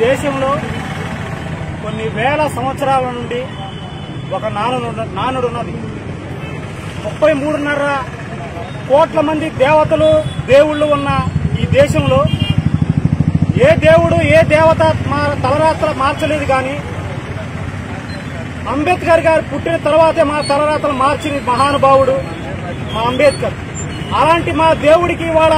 దేశంలో కొన్ని వేల సంవత్సరాల నుండి ఒక నానుడు నానుడు ఉన్నది ముప్పై మూడున్నర కోట్ల మంది దేవతలు దేవుళ్ళు ఉన్న ఈ దేశంలో ఏ దేవుడు ఏ దేవత మా తలరాత్ర మార్చలేదు కానీ అంబేద్కర్ గారు పుట్టిన తర్వాతే మా తలరాతలు మార్చిన మహానుభావుడు మా అంబేద్కర్ అలాంటి మా దేవుడికి ఇవాళ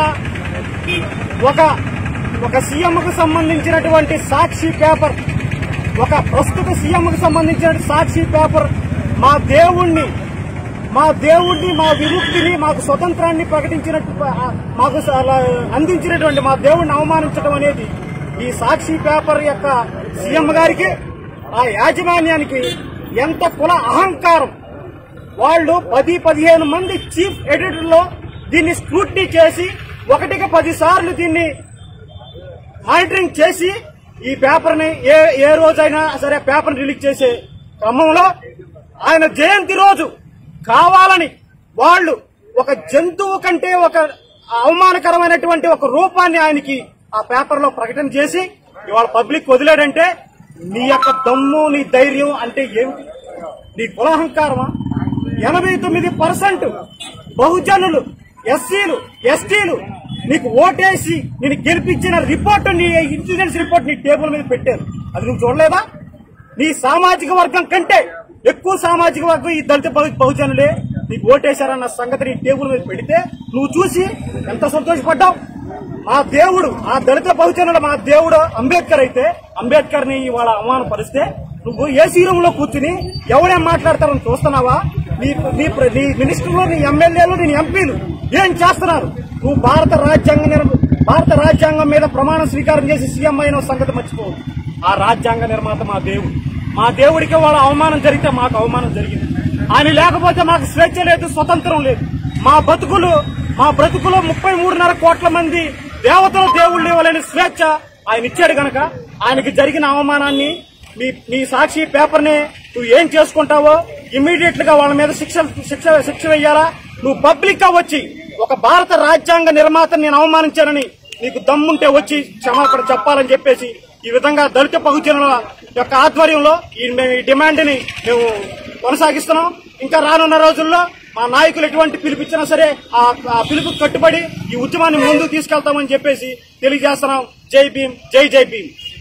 ఒక ఒక సీఎంకు సంబంధించినటువంటి సాక్షి పేపర్ ఒక ప్రస్తుత సీఎంకు సంబంధించిన సాక్షి పేపర్ మా దేవుణ్ణి మా దేవుణ్ణి మా విముక్తిని మాకు స్వతంత్రాన్ని ప్రకటించినట్టు ఆ, మాకు స- అలా అందించినటువంటి మా దేవుణ్ణి అవమానించడం అనేది ఈ సాక్షి పేపర్ యొక్క సీఎం గారికి ఆ యాజమాన్యానికి ఎంత కుల అహంకారం వాళ్ళు పది పదిహేను మంది చీఫ్ ఎడిటర్లో దీన్ని స్క్రూట్నీ చేసి ఒకటికి పది సార్లు దీన్ని మానిటరింగ్ చేసి ఈ పేపర్ ని ఏ ఏ రోజైనా సరే పేపర్ రిలీజ్ చేసే క్రమంలో ఆయన జయంతి రోజు కావాలని వాళ్ళు ఒక జంతువు కంటే ఒక అవమానకరమైనటువంటి ఒక రూపాన్ని ఆయనకి ఆ పేపర్ లో ప్రకటన చేసి ఇవాళ పబ్లిక్ వదిలాడంటే నీ యొక్క దమ్ము నీ ధైర్యం అంటే ఏమిటి నీ కులహంకారమా ఎనభై తొమ్మిది పర్సెంట్ బహుజనులు ఎస్సీలు ఎస్టీలు నీకు ఓటేసి నేను గెలిపించిన రిపోర్ట్ నీ ఇన్సూరెన్స్ రిపోర్ట్ నీ టేబుల్ మీద పెట్టారు అది నువ్వు చూడలేదా నీ సామాజిక వర్గం కంటే ఎక్కువ సామాజిక వర్గం ఈ దళిత బహు- బహుజనులే నీకు ఓటేశారన్న సంగతి నీ టేబుల్ మీద పెడితే నువ్వు చూసి ఎంత సంతోషపడ్డావు మా దేవుడు ఆ దళిత బహుజనుల మా దేవుడు అంబేద్కర్ అయితే అంబేద్కర్ ని ఇవాళ అవమానపరిస్తే నువ్వు ఏసీ రూమ్ లో కూర్చుని ఎవరేం మాట్లాడతారని చూస్తున్నావా నీ నీ ప్ర- నీ మినిస్టర్లు నీ ఎమ్మెల్యేలు నీ ఎంపీలు ఏం చేస్తున్నారు నువ్వు భారత రాజ్యాంగ నిర్- భారత రాజ్యాంగం మీద ప్రమాణ స్వీకారం చేసి సీఎం అయిన సంగతి మర్చిపోవు ఆ రాజ్యాంగ నిర్మాత మా దేవుడు మా దేవుడికి వాళ్ళ అవమానం జరిగితే మాకు అవమానం జరిగింది ఆయన లేకపోతే మాకు స్వేచ్ఛ లేదు స్వతంత్రం లేదు మా బతుకులు మా బ్రతుకులో ముప్పై మూడున్నర కోట్ల మంది దేవతలు దేవుళ్ళు ఇవ్వలేని స్వేచ్ఛ ఆయన ఇచ్చాడు గనక ఆయనకి జరిగిన అవమానాన్ని నీ నీ సాక్షి పేపర్ ని నువ్వు ఏం చేసుకుంటావో ఇమీడియట్ గా వాళ్ళ మీద శిక్ష శిక్ష శిక్ష వేయాలా నువ్వు పబ్లిక్ గా వచ్చి ఒక భారత రాజ్యాంగ నిర్మాతని నేను అవమానించానని నీకు దమ్ముంటే వచ్చి క్షమాపణ చెప్పాలని చెప్పేసి ఈ విధంగా దళిత బహుజనుల యొక్క ఆధ్వర్యంలో ఈ మేము ఈ డిమాండ్ ని మేము కొనసాగిస్తున్నాం ఇంకా రానున్న రోజుల్లో మా నాయకులు ఎటువంటి పిలిపించినా సరే ఆ ఆ పిలుపు కట్టుబడి ఈ ఉద్యమాన్ని ముందుకు తీసుకెళ్తామని చెప్పేసి తెలియజేస్తున్నాం జై భీమ్ జై జై భీమ్